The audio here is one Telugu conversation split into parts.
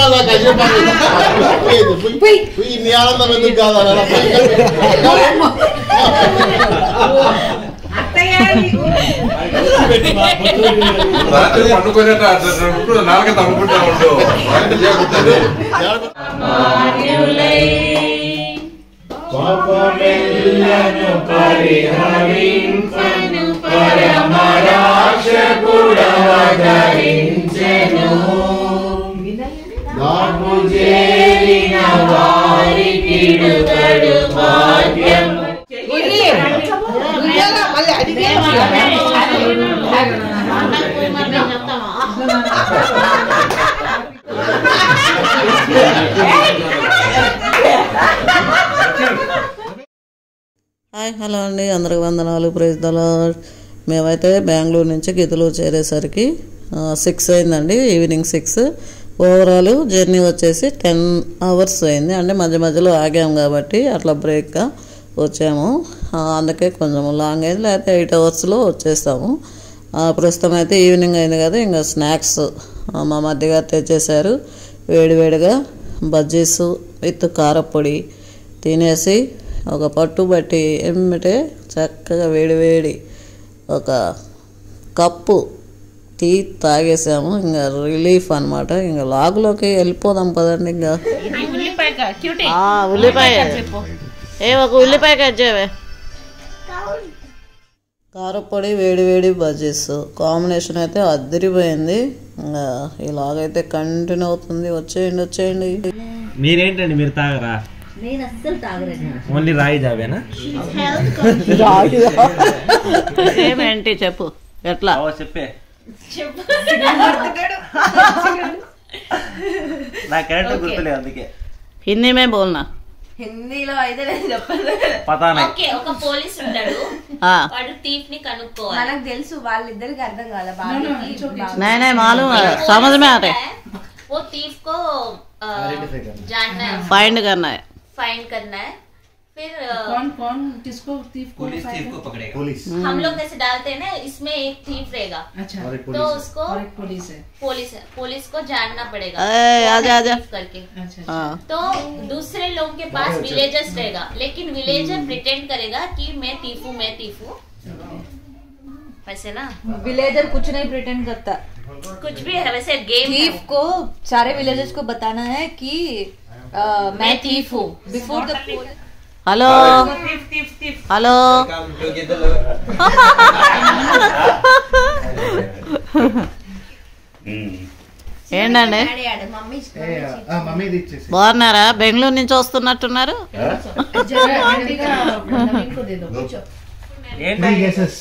నాకు అజయ్ నీ ఆనందం ఎందుకు కాదా రాత్రి పండుకునేట అట్లా నాలుక తమ్ముకుంటా ఉండు వంట చేయకుంటుంది పాపమెల్లను పరిహరింపను పరమరాక్షకుడవతరించెను నాకు చేరిన వారికి విడుదడు భాగ్యం హాయ్ హలో అండి అందరికి వందనాలు ప్రైజ్ ద లార్డ్ మేమైతే బెంగళూరు నుంచి గిద్దలూరు చేరేసరికి సిక్స్ అయిందండి ఈవినింగ్ సిక్స్ ఓవరాల్ జర్నీ వచ్చేసి టెన్ అవర్స్ అయింది అంటే మధ్య మధ్యలో ఆగాము కాబట్టి అట్లా బ్రేక్గా వచ్చాము ఆ, అందుకే కొంచెం లాంగ్ అయింది లేకపోతే ఎయిట్ అవర్స్లో వచ్చేస్తాము ఆ, ప్రస్తుతం అయితే ఈవినింగ్ అయింది కదా ఇంకా స్నాక్స్ ఆ, మా మధ్యగా తెచ్చేశారు వేడివేడిగా బజ్జీస్ విత్ కారపొడి తినేసి ఒక పట్టు బట్టి ఎమ్మిటే చక్కగా వేడివేడి ఒక కప్పు టీ తాగేసాము ఇంకా రిలీఫ్ అనమాట ఇంకా లాగులోకి వెళ్ళిపోదాం పదండి ఇంకా ఆ, ఉల్లిపాయ ఏ ఒక ఉల్లిపాయ కట్ చేయవే కారపొడి వేడి వేడి బజ్జీస్ కాంబినేషన్ అయితే అద్దరిపోయింది ఇంకా ఇలాగైతే కంటిన్యూ అవుతుంది వచ్చేయండి వచ్చేయండి మీరేంటండి మీరు తాగరా నేను అస్సలు తాగలేదు ఓన్లీ రాయి జావేనా ఏమేంటి చెప్పు ఎట్లా ఓ చెప్పే నాకు కరెక్ట్ గుర్తులేదు అందుకే హిందీ మే బోల్నా హిందీలో అయితే నేను చెప్పను పతానే ఓకే ఒక పోలీస్ ఉంటాడు ఆ, వాడు థీఫ్ ని కనుక్కోవాలి మనకు తెలుసు వాళ్ళిద్దరికి అర్థం కాల బాబుకి नहीं नहीं मालूम है समझ में आ रहा है वो थीफ को अ, जानना है फाइंड करना है फाइंड करना है फिर अ, कौन कौन किसको तीफ को पुलिस थीफ को पकड़ेगा పోలీస్ हम लोग जैसे डालते हैं ना इसमें एक थीफ रहेगा अच्छा तो उसको और एक पुलिस है पुलिस पुलिस को जानना पड़ेगा ए, आजा, आजा। thief करके अच्छा हाँ तो दूसरे लोगों के पास विलेजर्स रहेगा लेकिन विलेजर प्रिटेंड करेगा कि मैं थीफ हूँ मैं थीफ हूँ वैसे ना विलेजर कुछ नहीं प्रिटेंड करता कुछ भी है वैसे गेम थीफ को सारे विलेजर्स को बताना है कि अ, मैं थीफ हूँ बिफोर द हेलो हेलो ఏంటండి మమ్మీది ఇచ్చేసి బాగున్నారా బెంగళూరు నుంచి వస్తున్నట్టున్నారు नवीन को दे दो ఏంటి గెసెస్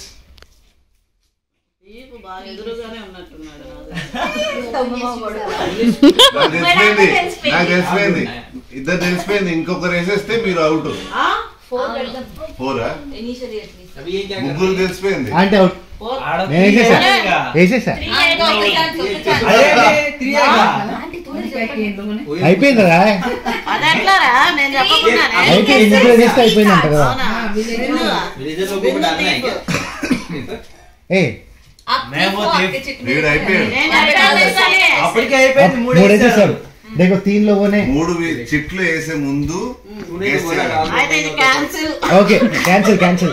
బాగా ఎదురుగానే ఉన్నట్టున్నాడు నాకు తెలిసిపోయింది నాకు తెలిసిపోయింది ఇద్దరు తెలిసిపోయింది ఇంకొకరు వేసేస్తే మీరు అవుట్ ఫోరా ముగ్గురు తెలిసిపోయింది అంటే అవుట్ ఆడ నేను వేసేసా తీయగా. వేసేసా అదే త్రీ అయిపోయింది కదా అది ఎట్లారా నేను చెప్పకుండానే అయిపోయింది ఇంట్లో వేస్తే అయిపోయింది అంట కదా అవునా विलेजर लोगों को डालना है क्या ఏ मैं वो थी వీడు అయిపోయాడు అప్పటికే అయిపోయింది మూడు మూడు వేసేసారు देखो तीन लोगों ने మూడు వి- చిట్లు వేసే ముందు వేసేయాలి. అయితే ఇది cancel okay cancel cancel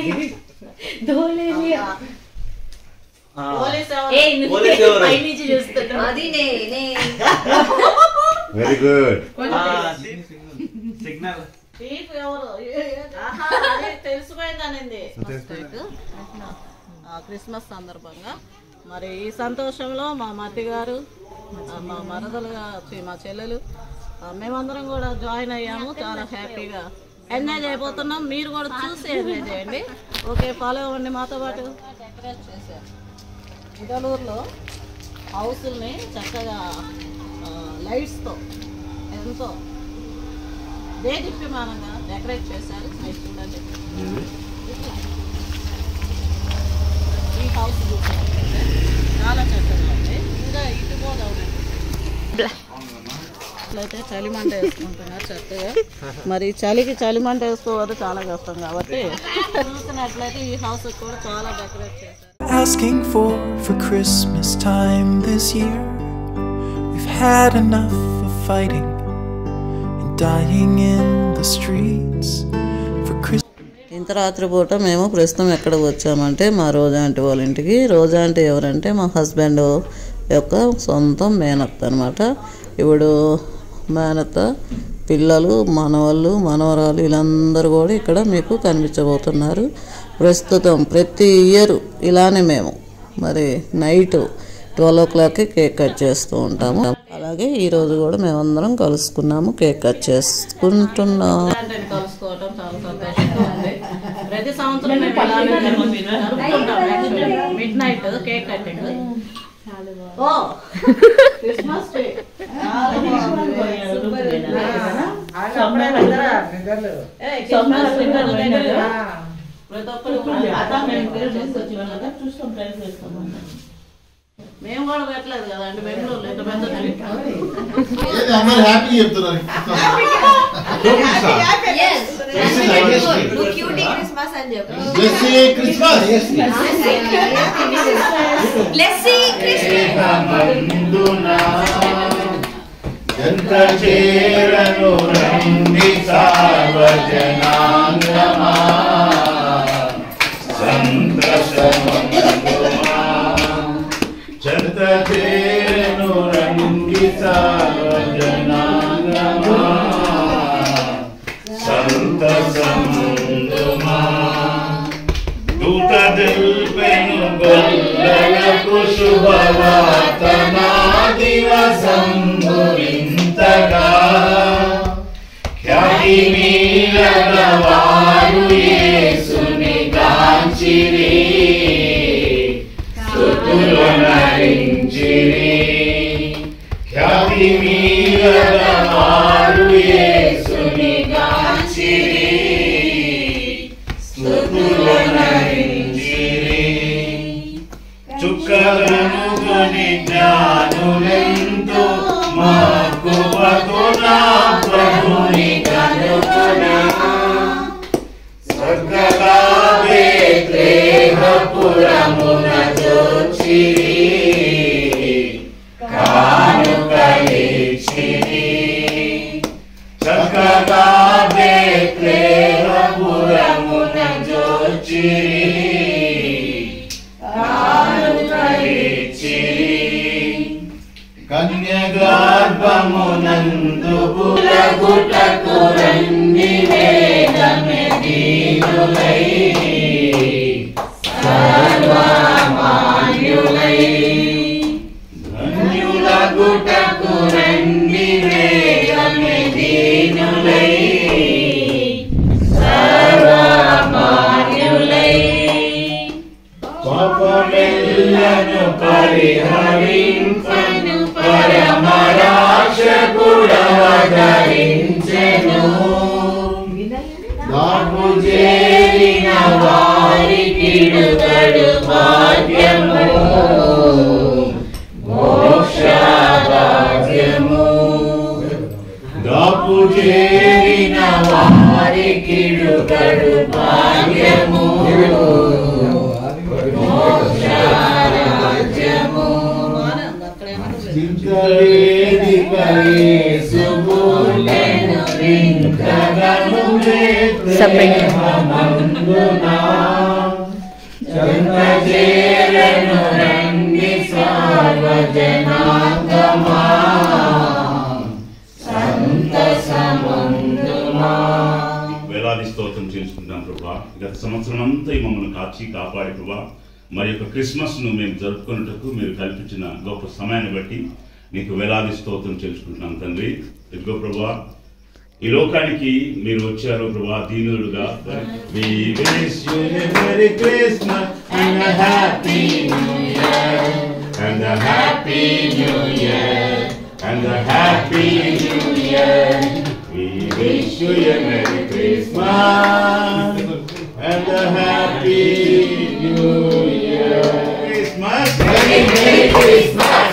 police police ఎవరు అది నేనే వెరీ గుడ్ సిగ్నల్ చీఫ్ ఎవరు ఆహా, అదే తెలిసిపోయిందనింది ఆ, క్రిస్మస్ సందర్భంగా మరి ఈ సంతోషంలో మా మట్టి గారు ఆ, మా మరదలుగా ఛీ, మా చెల్లెలు ఆ, మేమందరం కూడా జాయిన్ అయ్యాము చాలా హ్యాపీగా ఎంజాయ్ చేయబోతున్నాం మీరు కూడా చూసి ఎంజాయ్ చేయండి ఓకే ఫాలో అవ్వండి మాతో పాటు డెకరేట్ చేశారు ఇదలూరులో హౌసుల్ని చక్కగా ఆ, లైట్స్తో ఎంతో దేదీప్యమానంగా డెకరేట్ చేశారు మీరు చూడండి ఈ హౌస్ చూసినట్లయితే చాలా చక్కగా ఉంది ఇంకా ఇటు కూడా ఉండండి అట్లయితే చలిమంట వేసుకుంటున్నారు చక్కగా మరి చలికి చలిమంట వేసుకోవద్దు చాలా కష్టం కాబట్టి చూసినట్లయితే ఈ హౌస్ కూడా చాలా డెకరేట్ చేశారు asking for for Christmas time this year. We've had enough of fighting and dying in the streets for Christmas. ఇంత రాత్రిపూట మేము ప్రస్తుతం ఎక్కడికి వచ్చామంటే మా రోజా ఆంటీ వాళ్ళ ఇంటికి రోజా ఆంటీ ఎవరంటే మా హస్బెండ్ యొక్క సొంతం మేనత్త అనమాట ఇప్పుడు మేనత్త పిల్లలు మనవాళ్ళు మనవరాలు వీళ్ళందరూ కూడా ఇక్కడ మీకు కనిపించబోతున్నారు ప్రస్తుతం ప్రతి ఇయర్ ఇలానే మేము మరి నైట్ ట్వెల్వ్ ఓ క్లాక్కి కేక్ కట్ చేస్తూ ఉంటాము అలాగే ఈ రోజు కూడా మేమందరం కలుసుకున్నాము కేక్ కట్ చేసుకుంటున్నాం కలుసుకోవటం చాలా సంతోషంగా ఉంది ప్రతి సంవత్సరం మేము ఇలానే జరుపుకుంటాం మిడ్ నైట్ కేక్ కటింగ్ ఓ క్రిస్మస్ డే ప్రతి ఒక్కరు అదా మేము తీసుకొచ్చినాం కదా చూస్తాం ప్రైస్ చేస్తాం మేము కూడా పెట్టలేదు కదా అంటే బెంగళూరులో ఇంత పెద్ద అమ్మాయి హ్యాపీ చెప్తున్నారు జెస్సీ క్రిస్మస్ ఎంత చేరను రండి సార్వజనాంగమా సంతసమందుమా చెంత చేరను రండి సార్వజనాంగమా సంతసమందుమా దూత దిల్పెను గొల్లలకు శుభవార్త నా దివసం గురింతగా ఖ్యాతి మీరగవారు యేసుని గాంచిరి స్తుతులు నరించిరి ఖ్యాతి మీరగవారు యేసుని గాంచిరి స్తుతులు నరించిరి చుక్కలను కొని జ్ఞానులెంతో మక్కువతో నా ప్రభుని కనుకొనా స్వర్గలా బేత్లేహపురమున జోచిరి కానుకలిచిరి చక్కగా బేత్లేహపురమున జోచిరి కన్యగర్భమునందు గుటకు రండి వేదమే దీనులై సర్వమాన్యులై ధన్యుల గుటకు రండి వేదమే దీనులై సర్వమాన్యులై పాపమెల్లను పరిహరింపను పరమరాశకుడవదరించెను నాకు చేరిన వారికి విడుదడు భాగ్యము మోక్షరాజ్యము దాపు చేరిన వారికి విడుదడు భాగ్యము మోక్షరాజ్యము వేలాది స్తోత్రం చేసుకుంటాం ప్రభా గత సంవత్సరం అంతా ఈ మమ్మల్ని కాచి కాపాడి ప్రభా మరి యొక్క క్రిస్మస్ ను మేము జరుపుకున్నట్టుకు మీరు కల్పించిన గొప్ప సమయాన్ని బట్టి నీకు వేలాది స్తోత్రం చేసుకుంటున్నాం తండ్రి ఇదిగో ప్రభా ఈ లోకానికి మీరు వచ్చారు ప్రభా దీనులుగా We wish you a Merry Christmas and a Happy New Year and a Happy New Year and a Happy New Year. We wish you a Merry Christmas and a Happy New Year. Christmas. Merry Christmas.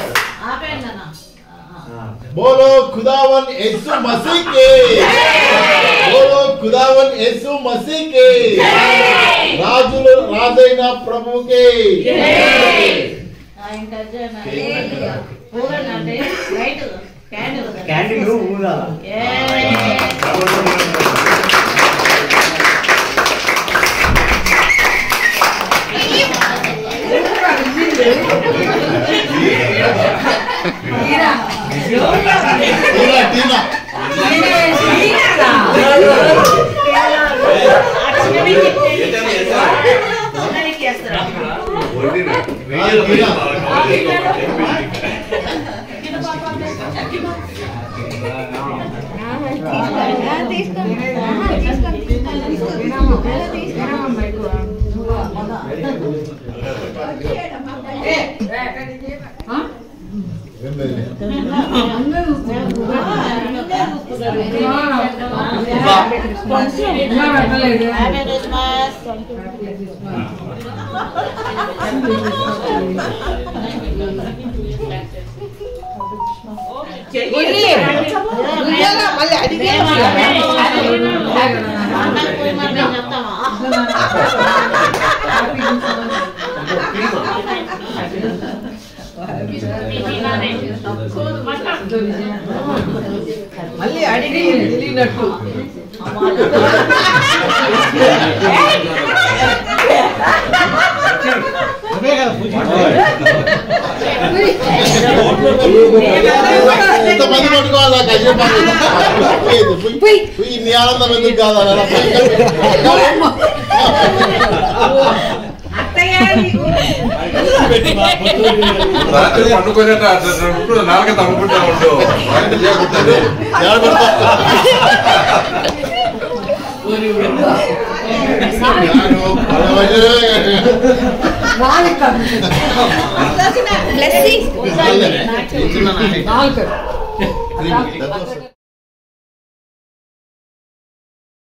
बोलो खुदावन यीशु मसीह के बोलो खुदावन यीशु मसीह के రాజులు రాజైన ప్రభుకే ఇంకా పూరండి అంటే రైట్ క్యాండిల్ ఊదా టీనా, టీనా. ఆ, టీనా. ఏం లేదు. మళ్ళీ అడిగి తెలియనట్టు ఎంతమంది పట్టుకోవాలి నాకు అయ్యే పని. లేదు. పోయి- పోయి నీ ఆనందం ఎందుకు కాదు అలా రాత్రి పండుకునేట నాలుగ తమ్ముకుంటా ఉండు బయట చేయకూడదు. నాలుగు